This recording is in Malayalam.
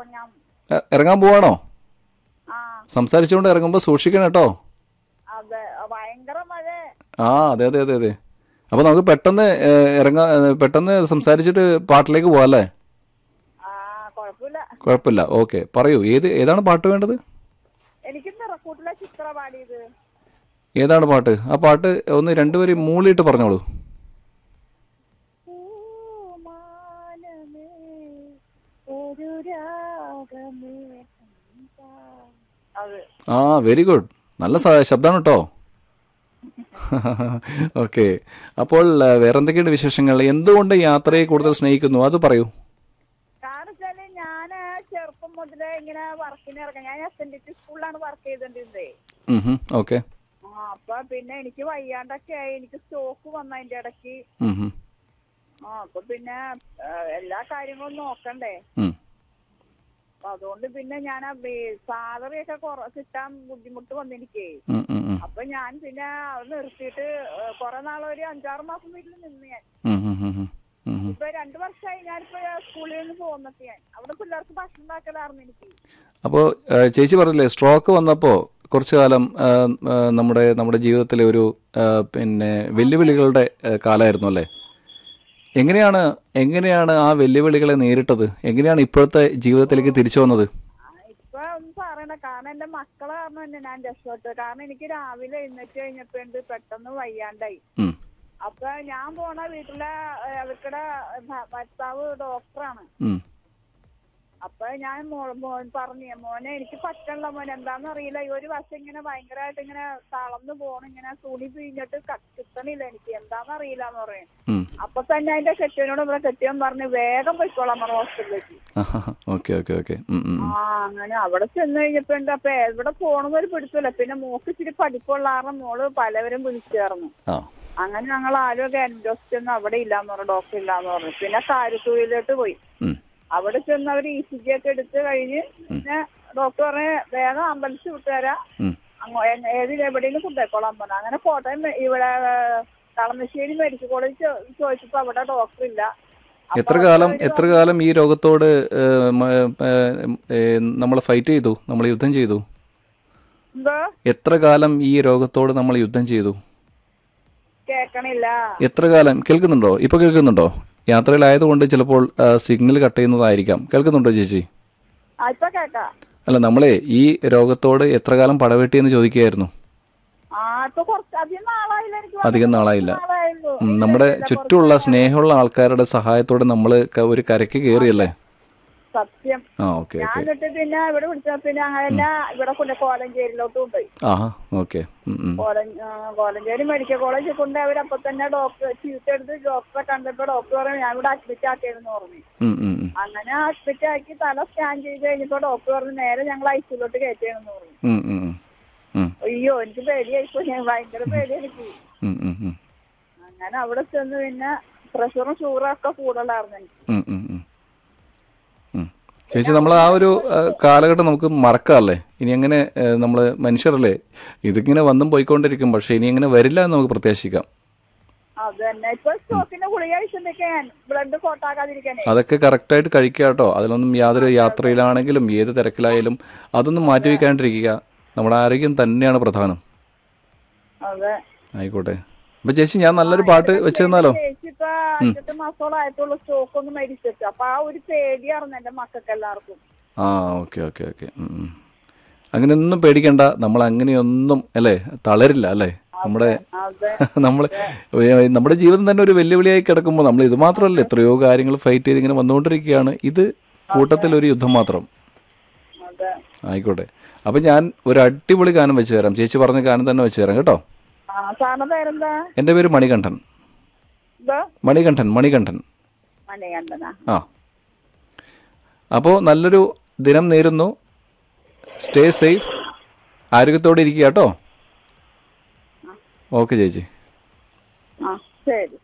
ഇറങ്ങാം എ- ഇറങ്ങാൻ പോവാണോ ആ സംസാരിച്ചുകൊണ്ട് ഇറങ്ങുമ്പോൾ സൂക്ഷിക്കണം കേട്ടോ അതെ ഭയങ്കര മഴ ആ അതെ അതെ അതെ അതെ അപ്പോൾ നമുക്ക് പെട്ടെന്ന് ഏ, ഇറങ്ങാ ഏ, പെട്ടെന്ന് സംസാരിച്ചിട്ട് പാട്ടിലേക്ക് പോവാം അല്ലേ ആ കുഴപ്പമില്ല കുഴപ്പമില്ല ഓക്കെ പറയൂ ഏത് ഏതാണ് പാട്ട് വേണ്ടത് എനിക്ക് നിറക്കൂട്ടിലെ ചിത്ര പാടിയത് ഏതാണ് പാട്ട് ആ പാട്ട് ഒന്ന് രണ്ടുപേരും മൂളിയിട്ട് പറഞ്ഞോളൂ പൂമാനമേ, ഒരു രാഗമേ കണ്ടാ. അത് ആ വെരി ഗുഡ് നല്ല സ- ശബ്ദമാണ് കേട്ടോ ഓക്കെ അപ്പോൾ ആ, വേറെ എന്തൊക്കെയുണ്ട് വിശേഷങ്ങൾ എന്തുകൊണ്ട് യാത്രയെ കൂടുതൽ സ്നേഹിക്കുന്നു അത് പറയൂ കാരണം വെച്ചാല് ഞാന് ചെറുപ്പം മുതലേ ഇങ്ങനെ വർക്കിന് ഇറങ്ങാം ഞാൻ എസ് എൻ ഡി ടി സ്കൂളിലാണ് വർക്ക് ചെയ്തോണ്ടിരുന്നത് ഓക്കെ ആ അപ്പൊ പിന്നെ എനിക്ക് വയ്യാണ്ടൊക്കെ ആയി എനിക്ക് സ്റ്റോക്ക് വന്ന അതിന്റെ ഇടയ്ക്ക് ആ അപ്പൊ പിന്നെ ആ, എല്ലാ കാര്യങ്ങളും നോക്കണ്ടേ അപ്പൊ അതുകൊണ്ട് പിന്നെ ഞാൻ സാലറി ഒക്കെ കുറ കിട്ടാൻ ബുദ്ധിമുട്ട് വന്നെനിക്കേ അപ്പൊ ഞാൻ പിന്നെ അത് നിർത്തിയിട്ട് ആ, കുറെ നാള് ഒരു അഞ്ചാറ് മാസം വീട്ടിൽ നിന്ന് ഞാൻ ഇപ്പൊ രണ്ടു വർഷമായി ഞാനിപ്പോ സ്കൂളിൽ നിന്ന് പോകുന്നത് ഞാൻ അവിടെ പിള്ളേർക്ക് ഭക്ഷണം ഉണ്ടാക്കലായിരുന്നു എനിക്ക് അപ്പോൾ ചേച്ചി പറഞ്ഞില്ലേ സ്ട്രോക്ക് വന്നപ്പോൾ കുറച്ചു കാലം ആ, ആ, നമ്മുടെ നമ്മുടെ ജീവിതത്തിലെ ഒരു ആ, പിന്നെ വെല്ലുവിളികളുടെ ആ, കാലമായിരുന്നു അല്ലേ എങ്ങനെയാണ് എങ്ങനെയാണ് ആ വെല്ലുവിളികളെ നേരിട്ടത് എങ്ങനെയാണ് ഇപ്പോഴത്തെ ജീവിതത്തിലേക്ക് തിരിച്ചു വന്നത് ആ, ഇപ്പൊ ഒന്നും പറയണ്ട കാരണം എന്റെ മക്കളെ കാരണം തന്നെ ഞാൻ രക്ഷപ്പെട്ടത് കാരണം എനിക്ക് രാവിലെ എഴുന്നേറ്റ് കഴിഞ്ഞപ്പോണ്ട് പെട്ടെന്ന് വയ്യാണ്ടായി ഉം. അപ്പൊ ഞാൻ പോണ വീട്ടിലെ ഏ, അവർക്കടെ ഭ- ഭർത്താവ് ഡോക്ടറാണ് ഉം. അപ്പൊ ഞാൻ മോ- മോൻ പറഞ്ഞു മോനെ എനിക്ക് പറ്റണ്ട മോനെ എന്താന്ന് അറിയില്ല ഈ ഒരു വശം ഇങ്ങനെ ഭയങ്കരമായിട്ട് ഇങ്ങനെ തളർന്നു പോണു ഇങ്ങനെ തുണി പിഴിഞ്ഞിട്ട് ക- കിട്ടണില്ല എനിക്ക് എന്താന്ന് അറിയില്ല എന്ന് പറയും ഉം. അപ്പൊ തന്നെ അതിന്റെ കെട്ടിയനോട് ഇവിടെ കെട്ടിയൻ പറഞ്ഞു വേഗം പോയിക്കോളാം പറഞ്ഞു ഹോസ്പിറ്റലിലേക്ക് ഓക്കെ ഓക്കെ ഓക്കെ ഉം, ഉം, ഉം. ആ അങ്ങനെ അവിടെ ചെന്ന് കഴിഞ്ഞപ്പോ ഉണ്ട് അപ്പൊ എവിടെ പോണെന്നൊരു പിടിച്ചില്ല പിന്നെ മോക്ക് ഇച്ചിരി പഠിപ്പുള്ള കാരണം മോള് പലവരും വിളിച്ചു ചേർന്നു ആ അങ്ങനെ ഞങ്ങൾ ആരും ഗവൺമെന്റ് ഒന്നും അവിടെ ഇല്ലാന്ന് പറഞ്ഞു ഡോക്ടർ ഇല്ലാന്ന് പറഞ്ഞു പിന്നെ കാരത്തൂരിലോട്ട് പോയി ഉം. അവിടെ ചെന്ന് അവർ ഇ സി ജി ഒക്കെ എടുത്ത് കഴിഞ്ഞ് പിന്നെ ഡോക്ടർ പറഞ്ഞ് വേഗം ആംബുലൻസ് വിട്ടുതരാം ഉം. അങ്ങോ ഏ- ഏത് എവിടെയെങ്കിലും കൊണ്ടുപോയിക്കോളാൻ പറഞ്ഞു അങ്ങനെ കോട്ടയം മെ- ഇവിടെ കളമശ്ശേരി മെഡിക്കൽ കോളേജ് ചോ- ചോദിച്ചപ്പോ അവിടെ ഡോക്ടർ ഇല്ല അപ്പൊ എത്ര അവിടെ കാലം അവര് എത്ര കാലം ഈ രോഗത്തോട് നമ്മൾ ഫൈറ്റ് ചെയ്തു നമ്മൾ യുദ്ധം ചെയ്തു എന്തോ എത്ര കാലം ഈ രോഗത്തോട് നമ്മൾ യുദ്ധം ചെയ്തു കേക്കണില്ല എത്ര കാലം കേൾക്കുന്നുണ്ടോ ഇപ്പൊ കേൾക്കുന്നുണ്ടോ യാത്രയിലായതുകൊണ്ട് ചിലപ്പോൾ സിഗ്നൽ കട്ട് ചെയ്യുന്നതായിരിക്കാം കേൾക്കുന്നുണ്ടോ ചേച്ചി ആ ഇപ്പൊ കേക്കാം അല്ല നമ്മളെ ഈ രോഗത്തോട് എത്ര കാലം പടവെട്ടി എന്ന് ചോദിക്കുകയായിരുന്നു ആ ഇപ്പൊ കുറച്ച് അധികം നാളായില്ല എനിക്ക് അധികം നാളായില്ല കുറച്ച് നാളായുള്ളൂ. ഉം, നമ്മുടെ ഇല്ല, ചുറ്റുമുള്ള സ്നേഹമുള്ള ആൾക്കാരുടെ സഹായത്തോടെ നമ്മൾ ഒരു കരയ്ക്ക് കയറിയല്ലേ സത്യം ആ ഓക്കെ ഞാൻ ഓക്കെ എന്നിട്ട് പിന്നെ ഇവിടെ വിളിച്ച പിന്നെ അങ്ങനെ ഇവിടെ കൊണ്ട് കോലഞ്ചേരിയിലോട്ട് കൊണ്ടുപോയി ആഹാ ഓക്കെ കോലം ആ, കോലഞ്ചേരി മെഡിക്കൽ കോളേജിൽ കൊണ്ട് അവരപ്പൊ തന്നെ ഡോക്ടർ ചീട്ടെടുത്ത് ഡോക്ടറെ കണ്ടപ്പോ ഡോക്ടർ പറഞ്ഞു ഞാൻ ഇവിടെ അഡ്മിറ്റ് ആക്കിയെന്ന് പറഞ്ഞു അങ്ങനെ അഡ്മിറ്റ് ആക്കി തല സ്കാൻ ചെയ്ത് കഴിഞ്ഞപ്പോ ഡോക്ടർ പറഞ്ഞു നേരെ ഞങ്ങൾ ഐസിയിലോട്ട് കയറ്റിയെന്ന് പറഞ്ഞു അയ്യോ എനിക്ക് പേടിയായിപ്പോ ഞാൻ ഭയങ്കര പേടി എനിക്ക് അങ്ങനെ അവിടെ ചെന്ന് പിന്നെ പ്രഷറും ഷുഗറും ഒക്കെ കൂടുതലായിരുന്നു എനിക്ക് ചേച്ചി നമ്മൾ ആ ഒരു ആ, കാലഘട്ടം നമുക്ക് മറക്കാമല്ലേ ഇനി എങ്ങനെ നമ്മൾ മനുഷ്യരല്ലേ ഇതിങ്ങനെ വന്നും പോയിക്കൊണ്ടിരിക്കും പക്ഷെ ഇനി എങ്ങനെ വരില്ല എന്ന് നമുക്ക് പ്രത്യാശിക്കാം അത് തന്നെ ഇപ്പൊ സ്റ്റോക്കിന്റെ ഗുളിക കഴിച്ചിട്ടൊക്കെയാണ് ബ്ലഡ് കോട്ടാക്കാതിരിക്കാനേ അതൊക്കെ കറക്റ്റായിട്ട് കഴിക്കുക കേട്ടോ അതിലൊന്നും യാതൊരു യാത്രയിലാണെങ്കിലും ഏത് തിരക്കിലായാലും അതൊന്നും മാറ്റി വയ്ക്കാണ്ടിരിക്കുക നമ്മുടെ ആരോഗ്യം തന്നെയാണ് പ്രധാനം അതെ ആയിക്കോട്ടെ അപ്പൊ ചേച്ചി ഞാൻ നല്ലൊരു പാട്ട് വെച്ച് തന്നാലോ ചേച്ചി ഇപ്പൊ അഞ്ചെട്ട് മാസത്തോളം ആയിട്ടുള്ള സ്റ്റോക്ക് ഒന്ന് മരിച്ചിട്ട് അപ്പൊ ആ ഒരു പേടിയായിരുന്നു എന്റെ മക്കൾക്ക് എല്ലാവർക്കും ആ ഓക്കെ ഓക്കെ ഓക്കെ അങ്ങനെയൊന്നും പേടിക്കണ്ട നമ്മൾ അങ്ങനെയൊന്നും അല്ലേ തളരില്ല അല്ലേ നമ്മുടെ അതെ നമ്മൾ നമ്മുടെ ജീവിതം തന്നെ ഒരു വെല്ലുവിളിയായി കിടക്കുമ്പോൾ നമ്മൾ ഇത് മാത്രമല്ല എത്രയോ കാര്യങ്ങൾ ഫൈറ്റ് ചെയ്ത് ഇങ്ങനെ വന്നുകൊണ്ടിരിക്കുകയാണ് ഇത് കൂട്ടത്തിൽ ഒരു യുദ്ധം മാത്രം അതെ ആയിക്കോട്ടെ അപ്പം ഞാൻ ഒരു അടിപൊളി ഗാനം വെച്ച് തരാം ചേച്ചി പറഞ്ഞ ഗാനം തന്നെ വെച്ച് തരാം കേട്ടോ ആ സാറിന്റെ പേരെന്താ എൻ്റെ പേര് മണികണ്ഠൻ ഇതോ മണികണ്ഠൻ മണികണ്ഠൻ മണികണ്ഠനാ ആ അപ്പോൾ നല്ലൊരു ദിനം നേരുന്നു സ്റ്റേ സേഫ് ആരോഗ്യത്തോടെ ഇരിക്കുക കേട്ടോ ഓക്കെ ചേച്ചി ആ ശരി